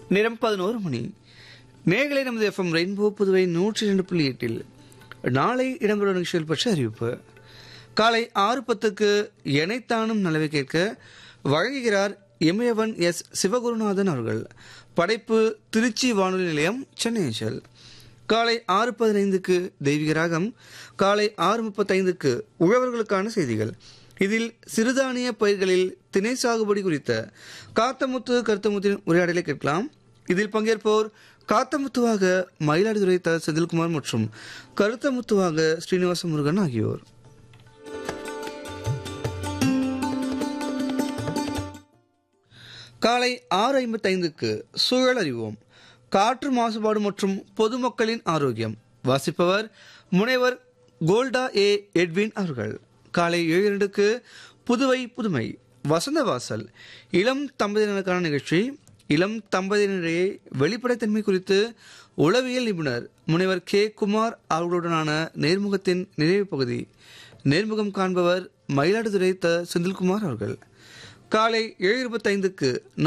நேரம் பதினோரு மணி நேர்களை நமது எஃப்எம் ரெயின்போ புதுவை நூற்றி இரண்டு புள்ளி எட்டில் நாளை இடம்பெறும் நிகழ்ச்சிகள் பற்றி அறிவிப்பு காலை ஆறு பத்துக்கு எனைத்தானும் நலவை கேட்க வழங்குகிறார் இமயவன் எஸ் சிவகுருநாதன் அவர்கள் படைப்பு திருச்சி வானொலி நிலையம் சென்னை அஞ்சல் காலை ஆறு பதினைந்துக்கு தெய்வீக ராகம் காலை ஆறு முப்பத்தைந்துக்கு உழவர்களுக்கான செய்திகள் இதில் சிறுதானிய பயிர்களில் திணை சாகுபடி குறித்த காத்தமுத்து கருத்தமுத்தின் உரையாடலை கேட்கலாம் இதில் பங்கேற்போர் காத்தமுத்துவாக மயிலாடுதுறை த செந்தில்குமார் மற்றும் கருத்தமுத்துவாக ஸ்ரீனிவாச முருகன் ஆகியோர் காலை ஆறு ஐம்பத்தைந்துக்கு சூழல் அறிவோம் காற்று மாசுபாடு மற்றும் பொதுமக்களின் ஆரோக்கியம் வாசிப்பவர் முனைவர் கோல்டா ஏ எட்வின் அவர்கள் காலை ஏழு இரண்டுக்கு புதுவை புதுமை வசந்த வாசல் இளம் தம்பதியினருக்கான நிகழ்ச்சி இளம் தம்பதியினரிடையே வெளிப்படைத்தன்மை குறித்து உளவியல் நிபுணர் முனைவர் கே குமார் அவர்களுடனான நேர்முகத்தின் நிறைவு பகுதி நேர்முகம் காண்பவர் மயிலாடுதுறை த செந்தில்குமார் அவர்கள் காலை ஏழு இருபத்தைந்துக்கு